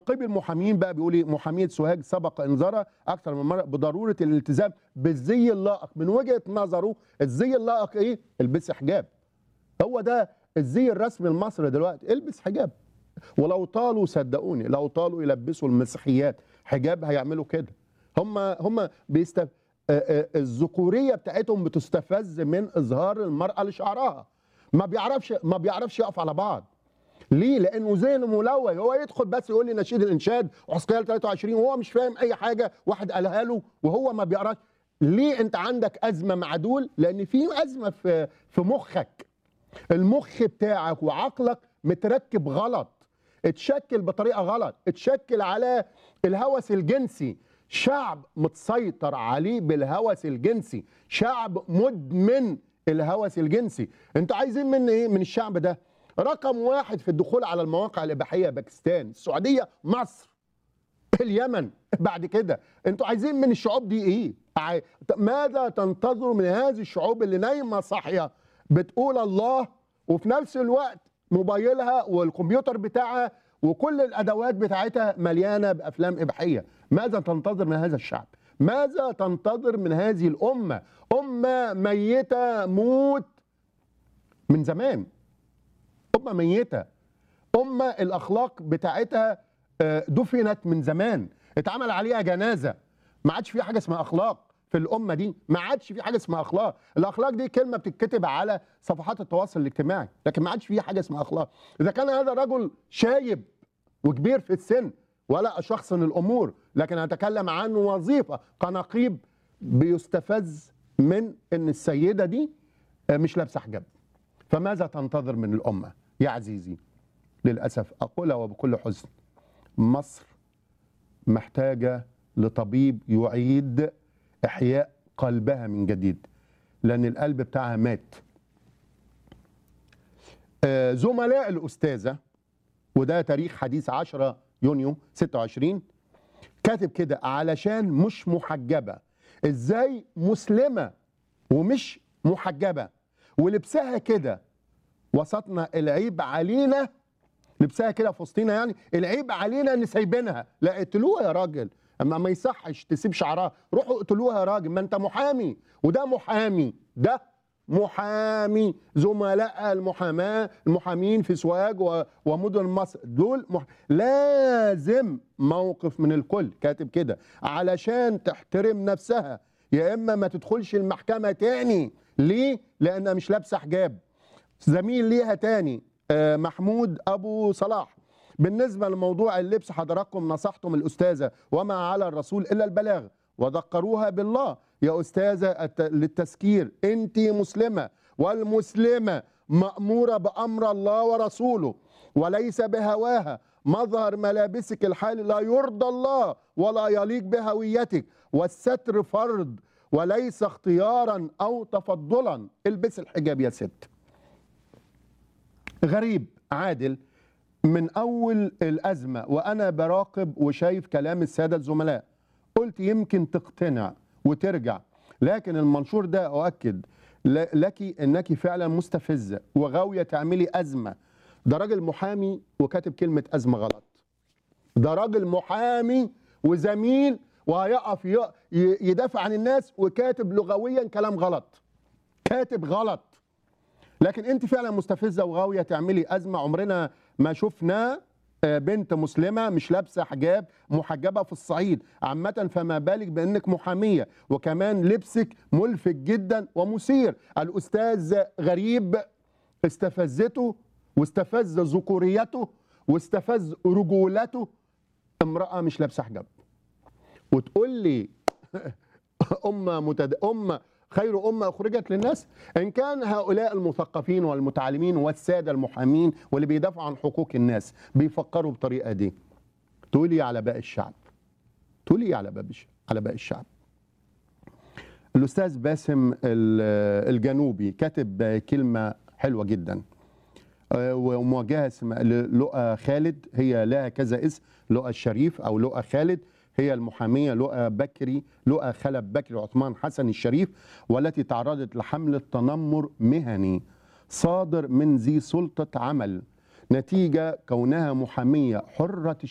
نقيب المحامين بقى بيقول ايه محاميه سوهاج سبق انذارها اكثر من مره بضروره الالتزام بالزي اللائق من وجهه نظره الزي اللائق ايه البسي حجاب هو ده الزي الرسمي المصري دلوقتي البس حجاب ولو طالوا صدقوني لو طالوا يلبسوا المسيحيات حجاب هيعملوا كده هم هم بيست الذكوريه بتاعتهم بتستفز من اظهار المراه لشعرها ما بيعرفش ما بيعرفش يقف على بعض ليه؟ لانه ذهنه ملوث هو يدخل بس يقول لي نشيد الانشاد وحسقيال 23 وهو مش فاهم اي حاجه واحد قالها له وهو ما بيقراش ليه انت عندك ازمه مع دول؟ لان في ازمه في في مخك المخ بتاعك وعقلك متركب غلط اتشكل بطريقه غلط اتشكل على الهوس الجنسي شعب متسيطر عليه بالهوس الجنسي شعب مدمن الهوس الجنسي انتوا عايزين من ايه من الشعب ده رقم واحد في الدخول على المواقع الاباحيه باكستان السعوديه مصر اليمن بعد كده انتوا عايزين من الشعوب دي ايه عاي... ماذا تنتظروا من هذه الشعوب اللي نايمه صاحيه بتقول الله وفي نفس الوقت موبايلها والكمبيوتر بتاعها وكل الادوات بتاعتها مليانه بافلام اباحيه ماذا تنتظر من هذا الشعب ماذا تنتظر من هذه الامه امه ميته موت من زمان امه ميته امه الاخلاق بتاعتها دفنت من زمان اتعمل عليها جنازه ما عادش في حاجه اسمها اخلاق في الامه دي ما عادش في حاجه اسمها اخلاق الاخلاق دي كلمه بتتكتب على صفحات التواصل الاجتماعي لكن ما عادش في حاجه اسمها اخلاق اذا كان هذا رجل شايب وكبير في السن ولا اشخصن الامور لكن اتكلم عن وظيفه كنقيب بيستفز من ان السيده دي مش لابسه حجاب فماذا تنتظر من الامه يا عزيزي للاسف اقولها وبكل حزن مصر محتاجه لطبيب يعيد احياء قلبها من جديد لان القلب بتاعها مات آه زملاء الاستاذه وده تاريخ حديث 10 يونيو 26 كاتب كده علشان مش محجبه ازاي مسلمه ومش محجبه ولبسها كده وسطنا العيب علينا لبسها كده في وسطينا يعني العيب علينا ان سايبينها لا اقتلوها يا راجل اما ما يصحش تسيب شعرها روحوا اقتلوها يا راجل ما انت محامي وده محامي ده محامي زملاء المحاماه المحامين في سواج ومدن مصر دول مح... لازم موقف من الكل كاتب كده علشان تحترم نفسها يا اما ما تدخلش المحكمه تاني ليه لانها مش لابسه حجاب زميل ليها تاني محمود ابو صلاح بالنسبه لموضوع اللبس حضراتكم نصحتم الاستاذه وما على الرسول الا البلاغ وذكروها بالله يا استاذه للتذكير انت مسلمه والمسلمه ماموره بامر الله ورسوله وليس بهواها مظهر ملابسك الحالي لا يرضى الله ولا يليق بهويتك والستر فرض وليس اختيارا او تفضلا البس الحجاب يا ست غريب عادل من اول الازمه وانا براقب وشايف كلام الساده الزملاء قلت يمكن تقتنع وترجع لكن المنشور ده اؤكد لك انك فعلا مستفزه وغاويه تعملي ازمه ده راجل محامي وكاتب كلمه ازمه غلط ده راجل محامي وزميل وهيقف يدافع عن الناس وكاتب لغويا كلام غلط كاتب غلط لكن انت فعلا مستفزه وغاويه تعملي ازمه عمرنا ما شفنا بنت مسلمه مش لابسه حجاب محجبه في الصعيد عامه فما بالك بانك محاميه وكمان لبسك ملفت جدا ومثير الاستاذ غريب استفزته واستفز ذكوريته واستفز رجولته امراه مش لابسه حجاب وتقول لي امه متد... امه خير أمة أخرجت للناس إن كان هؤلاء المثقفين والمتعلمين والسادة المحامين واللي بيدافعوا عن حقوق الناس بيفكروا بطريقة دي تقولي على باقي الشعب تقولي على باقي على باقي الشعب الأستاذ باسم الجنوبي كاتب كلمة حلوة جدا ومواجهة اسمها لؤى خالد هي لها كذا اسم لؤى الشريف أو لؤى خالد هي المحامية لؤى بكري لؤى خلف بكري عثمان حسن الشريف والتي تعرضت لحملة تنمر مهني صادر من ذي سلطة عمل نتيجة كونها محامية حرة